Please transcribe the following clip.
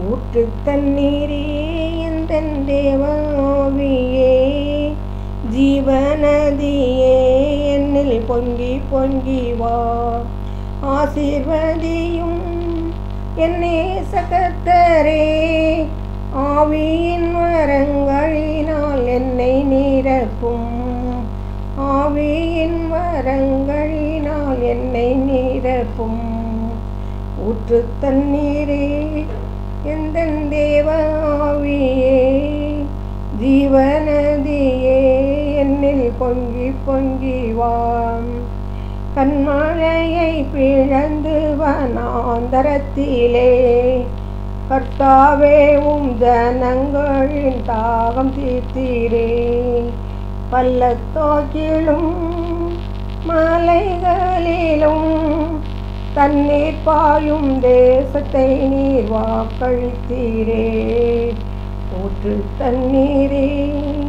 ஊற்று தண்ணீரே எந்தன் தேவாவியே ஜீவநதியே என்னில் பொங்கி பொங்கி வா ஆசீர்வதியும் என்னே சகத்தரே ஆவியின் வரங்களினால் என்னை நிரப்பும் ஆவியின் வரங்களினால் என்னை நிரப்பும் ஊற்று தண்ணீரே எந்த தேவ ஆவியே ஜீவநதியே என்னில் பொங்கி பொங்கி வாம் கண்மழையை பிழந்து வனாந்தரத்திலே கர்த்தாவே உம் ஜனங்களின் தாகம் தீர்த்தீரே பள்ளத்தோக்கிலும் மலைகளிலும் தண்ணீர் பாயும் தேசத்தை நீர் வாக்களித்தீரே ஊற்று தண்ணீரே